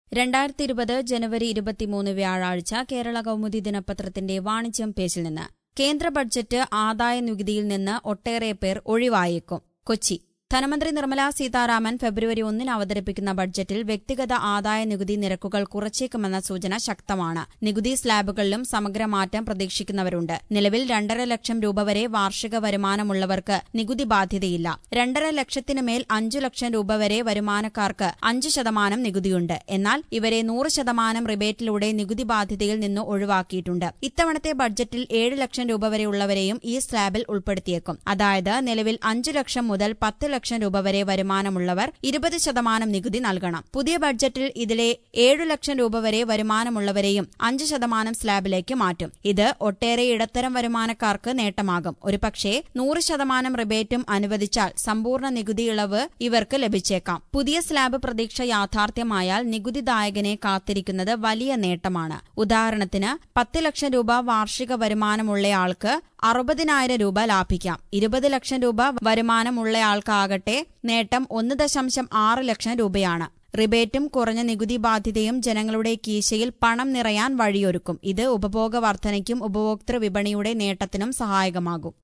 രണ്ടായിരത്തി ഇരുപത് ജനുവരി ഇരുപത്തിമൂന്ന് വ്യാഴാഴ്ച കേരള കൗമുദി ദിനപത്രത്തിന്റെ വാണിജ്യം പേജിൽ നിന്ന് കേന്ദ്ര ബഡ്ജറ്റ് ആദായ നികുതിയിൽ നിന്ന് ഒട്ടേറെ പേർ ഒഴിവായേക്കും കൊച്ചി ധനമന്ത്രി നിർമ്മലാ സീതാരാമൻ ഫെബ്രുവരി ഒന്നിന് അവതരിപ്പിക്കുന്ന ബഡ്ജറ്റിൽ വ്യക്തിഗത ആദായ നികുതി നിരക്കുകൾ കുറച്ചേക്കുമെന്ന സൂചന ശക്തമാണ് നികുതി സ്ലാബുകളിലും സമഗ്ര മാറ്റം പ്രതീക്ഷിക്കുന്നവരുണ്ട് നിലവിൽ രണ്ടര ലക്ഷം രൂപ വരെ വാർഷിക വരുമാനമുള്ളവർക്ക് നികുതി ബാധ്യതയില്ല രണ്ടര ലക്ഷത്തിന് മേൽ അഞ്ചു ലക്ഷം രൂപ വരെ വരുമാനക്കാർക്ക് അഞ്ച് ശതമാനം നികുതിയുണ്ട് എന്നാൽ ഇവരെ നൂറ് ശതമാനം റിബേറ്റിലൂടെ നികുതി ബാധ്യതയിൽ നിന്ന് ഒഴിവാക്കിയിട്ടുണ്ട് ഇത്തവണത്തെ ബഡ്ജറ്റിൽ ഏഴ് ലക്ഷം രൂപ വരെയുള്ളവരെയും ഈ സ്ലാബിൽ ഉൾപ്പെടുത്തിയേക്കും അതായത് നിലവിൽ അഞ്ചു ലക്ഷം മുതൽ പത്ത് ലക്ഷം രൂപ വരെ വരുമാനമുള്ളവർ ഇരുപത് ശതമാനം നികുതി നൽകണം പുതിയ ബഡ്ജറ്റിൽ ഇതിലെ ഏഴു ലക്ഷം രൂപ വരെ വരുമാനമുള്ളവരെയും അഞ്ച് ശതമാനം സ്ലാബിലേക്ക് മാറ്റും ഇത് ഒട്ടേറെ ഇടത്തരം വരുമാനക്കാർക്ക് നേട്ടമാകും ഒരുപക്ഷേ നൂറ് ശതമാനം റിബേറ്റും അനുവദിച്ചാൽ സമ്പൂർണ്ണ നികുതി ഇളവ് ഇവർക്ക് ലഭിച്ചേക്കാം പുതിയ സ്ലാബ് പ്രതീക്ഷ യാഥാർത്ഥ്യമായാൽ നികുതിദായകനെ കാത്തിരിക്കുന്നത് വലിയ നേട്ടമാണ് ഉദാഹരണത്തിന് പത്ത് ലക്ഷം രൂപ വാർഷിക വരുമാനമുള്ളയാൾക്ക് അറുപതിനായിരം രൂപ ലാഭിക്കാം ഇരുപത് ലക്ഷം രൂപ വരുമാനമുള്ളയാൾക്കാകട്ടെ നേട്ടം ഒന്ന് ദശാംശം ആറ് ലക്ഷം രൂപയാണ് റിബേറ്റും കുറഞ്ഞ നികുതി ബാധ്യതയും ജനങ്ങളുടെ കീശയിൽ പണം നിറയാൻ വഴിയൊരുക്കും ഇത് ഉപഭോഗ വർധനയ്ക്കും ഉപഭോക്തൃ വിപണിയുടെ നേട്ടത്തിനും സഹായകമാകും